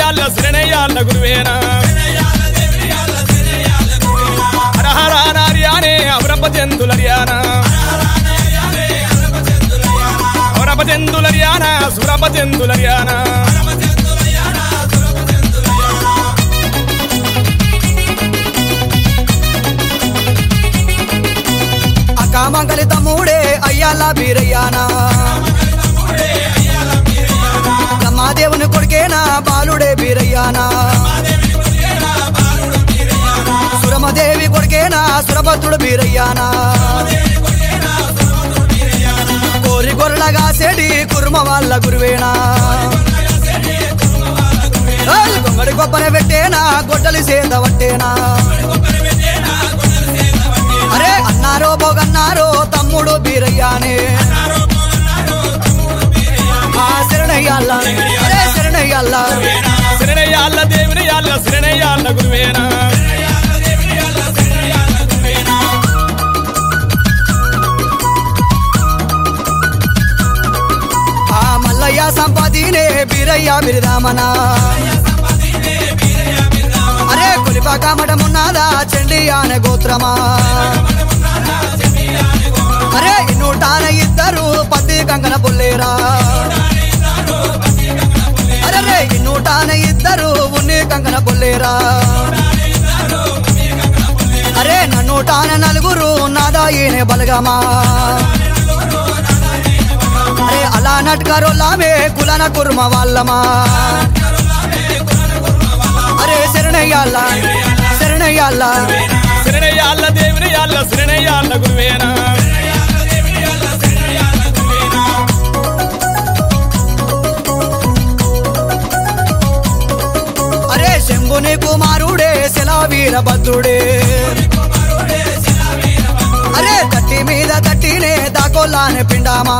శరణయ్యాళ్ళ శరణయ్యాళ్ళ గురువేనా హరహర నార్యానే అవరప జంతులర్యానా అవరప జంతులర్యానా సురప జంతులర్యానా అకామంగలి తమ్ముడే అయ్యాల బీరయ్యానా బ్రహ్మాదేవుని కొడుకేనా బాలుడే బీరయ్యానా సురమదేవి కొడుకేనా సురభద్రుడు బీరయ్యానా కోరి గొర్రెలగా సెడి కుర్మ వాళ్ళ గురువేనా ఏయ్, గొంగడి గొప్పన పెట్టేనా గొడ్డలి సేద పట్టేనా అరే అన్నారో బోగన్నారో తమ్ముడు బీరయ్యానే ఆ శరణయ్యాల అరే శరణయ్యాల శరణయ్యాళ్ళ దేవుని యాళ్ళ శరణయ్యాళ్ళ గురువేనా ఆ మల్లయ్య సంపదినే బీరయ్య బిరిదామనా అరే కొలిపాక మఠమున్నదా చండి అనే గోత్రమా అరే నూటాన ఇద్దరు పత్తి కంకణ పుల్లేరా అరే రే నూటాన ఇద్దరు ఉన్ని కంకణ పుల్లేరా అరే నూటాన నలుగురు నాదా ఈయన బలగమా అరే అలా నట్కరోలామే కులన కుర్మ వాళ్ళమా అరే శరణయ్యాల శరణయ్యాల శరణయ్యాళ్ళ దేవుని యాళ్ళ శరణయ్యాళ్ళ గురువేనా అరే శంభుని కుమారుడే శిలా వీరభద్రుడే అరే తట్టి మీద తట్టినే దాకోలానే పిండామా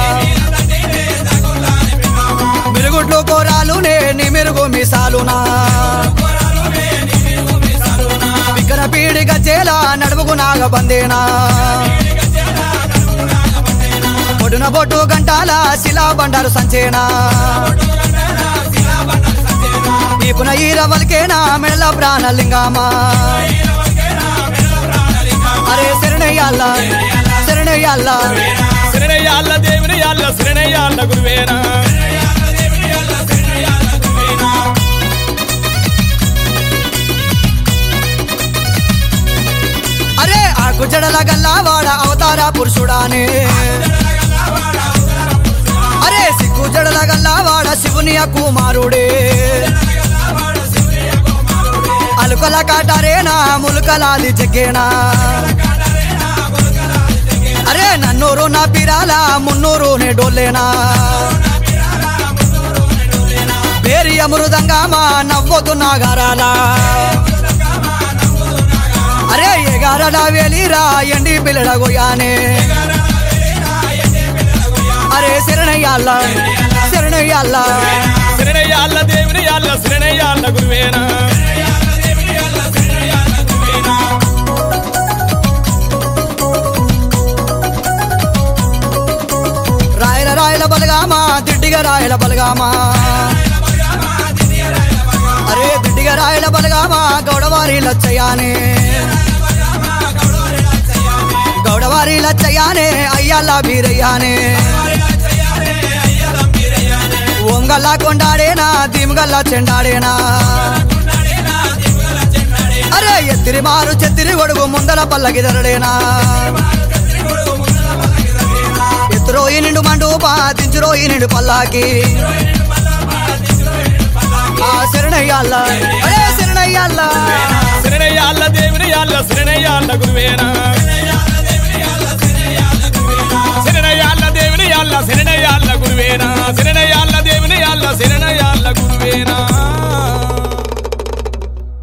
మిరుగుడ్లు కోరాలునే నీ మెరుగు మిసాలునా వికర పీడి గజ్జేల నడుముకు నాగబందేనా పొడున బొట్టు గంటాల శిలా బండారు సంచేనా నీపున ఈరవల్కేనా మెడల ప్రాణలింగామా అరే శరణయ్యాల శరణయ్యాల శరణయ్యాళ్ళ దేవుని యాళ్ళ శరణయ్యాళ్ళ గురువేనా అరే ఆ గుజ్జడల గల్లావాడ అవతార పురుషుడానే అరే సిగ్గు జడల గల్లావాడ శివుని కుమారుడే అలుకల కాటారేనా ములుకలాది జగ్గేనా అరే నన్నూరు నా పిరాల మున్నూరు నే డోలేనా పేరి అమృదంగామా నవ్వొద్దు నాగారాలా అరే ఎగారడా వేలిరా ఎండి పిల్లడ గోయానే అరే శరణయ్యాల శరణయ్యాల శరణయ్యాళ్ళ దేవుని యాళ్ళ శరణయ్యాళ్ళ గురువేనా రాయల రాయల బలగామా దిడ్డిగా రాయల బలగామా అరే దిడ్డిగా రాయల బలగామా గౌడవారి లచ్చయ్యానే గౌడవారి లచ్చయ్యానే అయ్యాల బీరయ్యానే ఓంగల్లా కొండాడేనా దిమగల్లా చెండాడేనా అరే ఎత్తిరి మారు చెత్తిరి గొడుగు ముందల పల్లకిదరడేనా ఎత్తురో ఈ నిండు మండూపా దించురో ఈ నిండు పల్లాకి ఆ శరణయ్యాల అరే శరణయ్యాల శరణయ్యాళ్ళ దేవుని యాళ్ళ శరణయ్యాళ్ళ గురువేనా